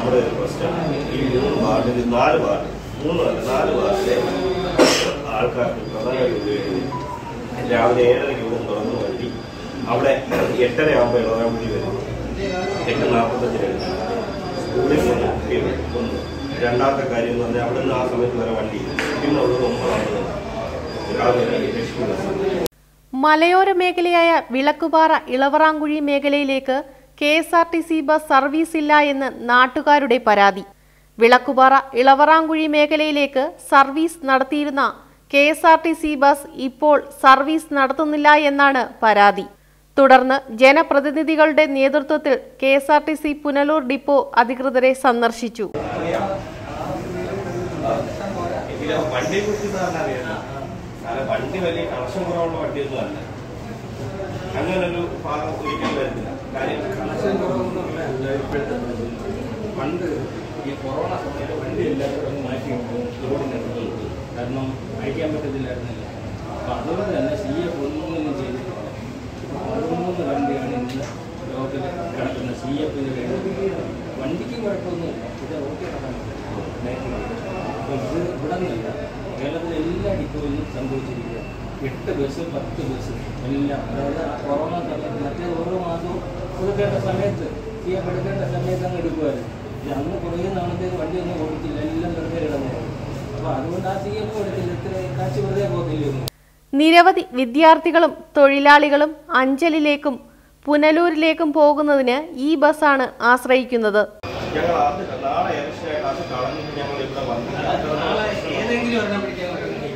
നമ്മുടെ ഒരു പ്രശ്നമാണ് ഈ മൂന്ന് വാർഡിൽ നാല് വാർഡ് മൂന്ന് അല്ല നാല് വാർഡിലെ ആൾക്കാർക്ക് പ്രധാനമായിട്ട് ഉപയോഗിക്കുന്നത് രാവിലെ ഏഴരയ്ക്ക് പോകും തുറന്നു വണ്ടി അവിടെ എട്ടര ആകുമ്പോൾ ഇളകാമുടി വരും എട്ട് നാൽപ്പത്തഞ്ചിന് എടുക്കും സ്കൂളിൽ പോകുന്ന കുട്ടികൾ ഒന്ന് രണ്ടാമത്തെ കാര്യം എന്ന് പറഞ്ഞാൽ അവിടെ നിന്ന് ആ സമയത്ത് വരെ വണ്ടി പിന്നെ ഉള്ളത് ഒമ്പതാമത് രാവിലെ ലക്ഷ്മി ബസ് മലയോര മേഖലയായ വിളക്കുപാറ ഇളവറാങ്കുഴി മേഖലയിലേക്ക് K S R T C bus service ഇല്ല എന്ന് നാട്ടുകാരുടെ പരാതി വിളക്കുപാറ ഇളവറാങ്കുഴി മേഖലയിലേക്ക് സർവീസ് നടത്തിയിരുന്ന K S R T C bus ഇപ്പോൾ സർവീസ് നടത്തുന്നില്ല എന്നാണ് പരാതി തുടർന്ന് ജനപ്രതിനിധികളുടെ നേതൃത്വത്തിൽ K S R T C Punalur depot അധികൃതരെ സന്ദർശിച്ചു എങ്കിലും വണ്ടിയെ കുറിച്ച് സാറിന് അറിയാമോ കാരണം വണ്ടി വലിയ കണക്ഷൻ കുറവുള്ള വണ്ടിയൊന്നും അല്ല അങ്ങനൊരു ഭാഗം ഒരിക്കലും വരുന്നില്ല കാര്യം കണക്ഷൻ കുറവൊന്നുമില്ല ഇപ്പോഴത്തെ പണ്ട് ഈ കൊറോണ സമയത്ത് വണ്ടി എല്ലാവരും അങ്ങ് മാറ്റി റോഡിന് കാരണം അയക്കാൻ പറ്റത്തില്ലായിരുന്നില്ല അപ്പം അതുകൊണ്ട് തന്നെ സി എഫ് ഒന്നും ചെയ്തിട്ടില്ല പതിമൂന്ന് വണ്ടിയാണ് ഇന്ന് ലോകത്തിൽ കിടക്കുന്ന സി എഫിന് വേണ്ടി വണ്ടിക്ക് കുഴപ്പമൊന്നുമില്ല ഇത് റോഡിൽ കിടക്കാൻ അപ്പം ഇത് ഇവിടെ നിന്നില്ല കേരളത്തിലെ എല്ലാ ഡിപ്പോയിലും സംഭവിച്ചിരിക്കുക എട്ട് ബസ് പത്ത് ബസ് എല്ലാം അതായത് ആ കൊറോണ സമയത്ത് മറ്റേ ഓരോ മാസവും കൊടുക്കേണ്ട സമയത്ത് സി എഫ് എടുക്കേണ്ട സമയത്ത് അങ്ങ് എടുക്കുമായിരുന്നു ഇത് അന്ന് കുറേ നാളത്തേക്ക് വണ്ടിയൊന്നും കൊടുത്തില്ല എല്ലാം വെറുതെ കിടന്നു അപ്പോൾ അതുകൊണ്ട് ആ സി എഫ് കൊടുത്തില്ല ഇത്ര കാശ് വെറുതെ പോകത്തില്ലായിരുന്നു നിരവധി വിദ്യാർത്ഥികളും തൊഴിലാളികളും അഞ്ചലിലേക്കും പുനലൂരിലേക്കും പോകുന്നതിന് ഈ ബസ്സാണ് ആശ്രയിക്കുന്നത് ഞങ്ങൾ അത് നാളെ ഇലക്ഷനായിട്ട് അത് കളഞ്ഞിട്ട് ഞങ്ങൾ ഇവിടെ വന്നു നാളെ ഏതെങ്കിലും ഒരെണ്ണം പിടിക്കാൻ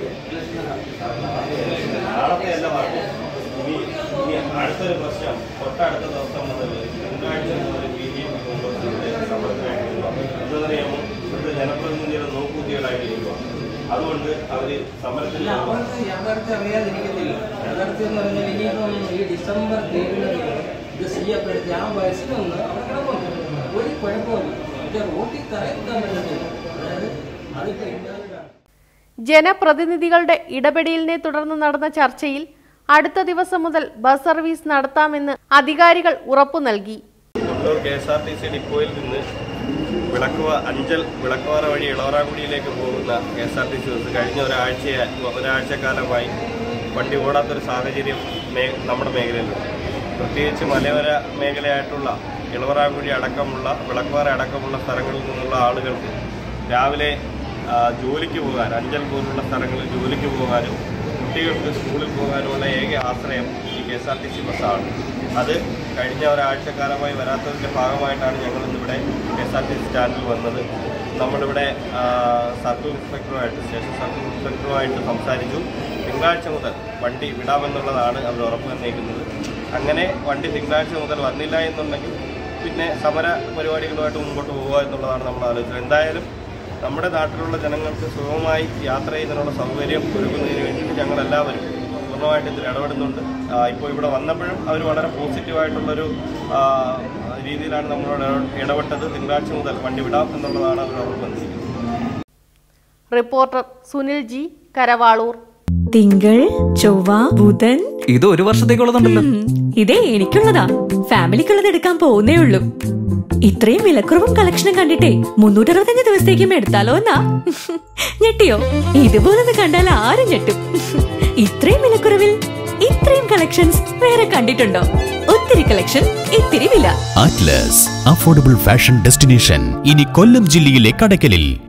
നാളത്തെ അല്ല പറഞ്ഞു ഇനി ഇനി അടുത്തൊരു പ്രശ്നം തൊട്ടടുത്ത ദിവസം മുതൽ തിങ്കളാഴ്ച മുതൽ ബി ജെ പി കോൺഗ്രസിന്റെ സമരത്തിനായിട്ട് എന്തറിയാമോ ഇവിടുത്തെ ജനപ്രതിനിധിയുടെ നോക്കുകുത്തികളായിട്ടിരിക്കുക അതുകൊണ്ട് അവര് സമരത്തിൽ അല്ല അവർക്ക് യാഥാർത്ഥ്യം അറിയാതിരിക്കത്തില്ല യാഥാർത്ഥ്യം എന്ന് പറഞ്ഞാൽ ഇനിയിപ്പം ഈ ഡിസംബർ ഏഴിന് ഇത് സി എഫ് എടുത്ത് ആ ബസ്സിലൊന്ന് അവിടെ കിടപ്പുണ്ട് ഒരു കുഴപ്പമില്ല പക്ഷെ റോട്ടിൽ തറയെത്താൻ പറ്റത്തില്ല അതായത് അതിപ്പോൾ ഇല്ലാതാണ് ജനപ്രതിനിധികളുടെ ഇടപെടലിനെ തുടർന്ന് നടന്ന ചർച്ചയിൽ അടുത്ത ദിവസം മുതൽ ബസ് സർവീസ് നടത്താമെന്ന് അധികാരികൾ ഉറപ്പു നൽകി Kondoor K S R T C ഡിപ്പോയിൽ നിന്ന് വിളക്കുവ അഞ്ചൽ വിളക്കുവാറ വഴി ഇളവറാങ്കുടിയിലേക്ക് പോകുന്ന K S R T C bus കഴിഞ്ഞ ഒരാഴ്ച ഒരാഴ്ചക്കാലമായി വണ്ടി ഓടാത്തൊരു സാഹചര്യം മേ നമ്മുടെ മേഖലയിലുണ്ട് പ്രത്യേകിച്ച് മലയോര മേഖലയായിട്ടുള്ള ഇളവറാങ്കുഴി അടക്കമുള്ള വിളക്കുവാറ അടക്കമുള്ള സ്ഥലങ്ങളിൽ നിന്നുള്ള ആളുകൾക്ക് രാവിലെ ആ, ജോലിക്ക് പോകാൻ അഞ്ചൽ പോലുള്ള സ്ഥലങ്ങളിൽ ജോലിക്ക് പോകാനും കുട്ടികൾക്ക് സ്കൂളിൽ പോകാനുമുള്ള ഏക ആശ്രയം ഈ K S R T C ബസ്സാണ് അത് കഴിഞ്ഞ ഒരാഴ്ചക്കാലമായി വരാത്തതിൻ്റെ ഭാഗമായിട്ടാണ് ഞങ്ങൾ ഇന്നിവിടെ K S R T C സ്റ്റാൻഡിൽ വന്നത് നമ്മളിവിടെ ആ, സർക്കിൾ ഇൻസ്പെക്ടറുമായിട്ട് സ്റ്റേഷൻ സർക്കിൾ ഇൻസ്പെക്ടറുമായിട്ട് സംസാരിച്ചു തിങ്കളാഴ്ച മുതൽ വണ്ടി വിടാമെന്നുള്ളതാണ് അവർ ഉറപ്പ് തന്നേക്കുന്നത് അങ്ങനെ വണ്ടി തിങ്കളാഴ്ച മുതൽ വന്നില്ല എന്നുണ്ടെങ്കിൽ പിന്നെ സമര പരിപാടികളുമായിട്ട് മുമ്പോട്ട് പോകുക എന്നുള്ളതാണ് നമ്മൾ ആലോചിച്ചത് എന്തായാലും നമ്മുടെ നാട്ടിലുള്ള ജനങ്ങൾക്ക് സുഗമമായി യാത്ര ചെയ്യുന്നതിനുള്ള സൗകര്യം ഒരുക്കുന്നതിന് വേണ്ടിയിട്ട് ഞങ്ങളെല്ലാവരും പൂർണ്ണമായിട്ട് ഇതിൽ ഇടപെടുന്നുണ്ട് ആ, ഇപ്പോൾ ഇവിടെ വന്നപ്പോഴും അവർ വളരെ പോസിറ്റീവായിട്ടുള്ളൊരു ആ, രീതിയിലാണ് നമ്മളോട് ഇട- ഇടപെട്ടത് തിങ്കളാഴ്ച മുതൽ വണ്ടി വിടാം എന്നുള്ളതാണ് അവർ ഉറപ്പ് വന്നിരിക്കുന്നത് റിപ്പോർട്ടർ സുനിൽ ജി കരവാളൂർ തിങ്കൾ ചൊവ്വ ബുധൻ ഇത് ഒരു വർഷത്തേക്കുള്ളതുണ്ടല്ലോ ഉം, ഇതേ എനിക്കുള്ളതാ ഫാമിലിക്കുള്ളത് എടുക്കാൻ പോകുന്നേ ഉള്ളൂ ഇത്രയും വിലക്കുറവും കളക്ഷനും കണ്ടിട്ടേ മുന്നൂറ്ററുപത്തഞ്ച് ദിവസത്തേക്കും എടുത്താലോ എന്നാ ഞെട്ടിയോ ഇതുപോലൊന്ന് കണ്ടാൽ ആരും ഞെട്ടും ഇത്രയും വിലക്കുറവിൽ ഇത്രയും കളക്ഷൻസ് വേറെ കണ്ടിട്ടുണ്ടോ ഒത്തിരി കളക്ഷൻ ഇത്തിരി വില അറ്റ്ലസ് അഫോർഡബിൾ ഫാഷൻ ഡെസ്റ്റിനേഷൻ ഇനി കൊല്ലം ജില്ലയിലെ കടക്കലിൽ